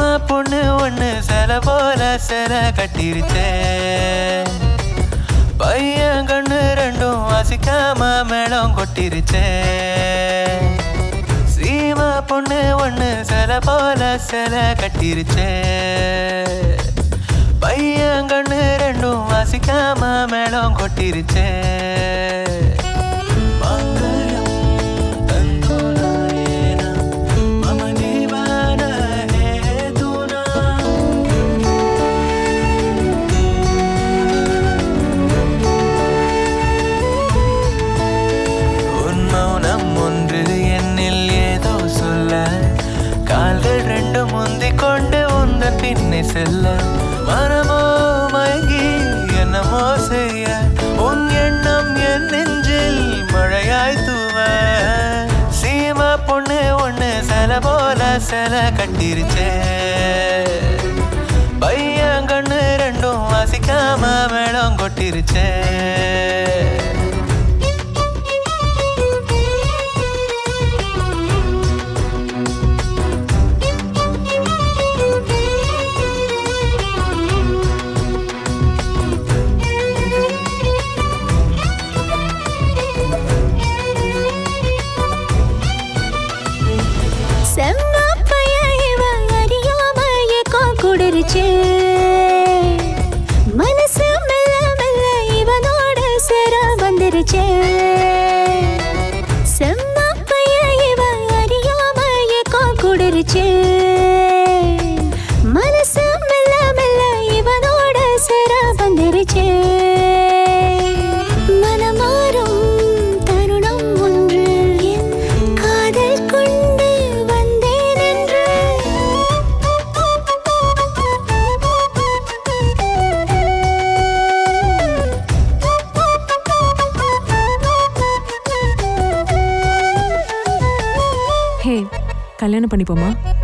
பொண்ணு ஒண்ணு சில போல சில கட்டிருச்சே பையன் கண்ணு ரெண்டும் வாசிக்காம மேளம் கொட்டிருச்சே சீமா பொண்ணு ஒண்ணு சில போல சில கட்டிருச்சே பையன் கண்ணு ரெண்டும் வாசிக்காம மேளம் கொட்டிருச்சே மங்களம் தந்துனாயேன மம ஜீவன ஹேதுனா உன் மௌனம் ஒன்று என்னில் ஏதோ சொல்ல கால்கள் ரெண்டு முந்திக் கொண்டு உந்தன் பின்னே செல்ல மனமோ மயங்கி என்னமோ செய்ய உன் எண்ணம் என் நெஞ்சில் மழையாய் தூவ சீமா பொண்ணு ஒண்ணு சில போல சில கட்டிருச்சே பையன் கண்ணு ரெண்டும் வாசிக்காம மேளம் கொட்டிருச்சே செம்மப்பைய இவன் அறியாம ஏக்கம் குளிருச்சு. மனசு மெல்ல மெல்ல இவனோட சேர வந்துருச்சு. செம்மப்பைய இவன் அறியாம ஏக்கம் குளிருச்சு. மனசு மெல்ல மெல்ல இவனோட சேர வந்துருச்சு. மனமாறும் தருணம் ஒன்று என் காதல் கொண்டு வந்தேன் என்று ஹே கல்யாணம் பண்ணிப்போமா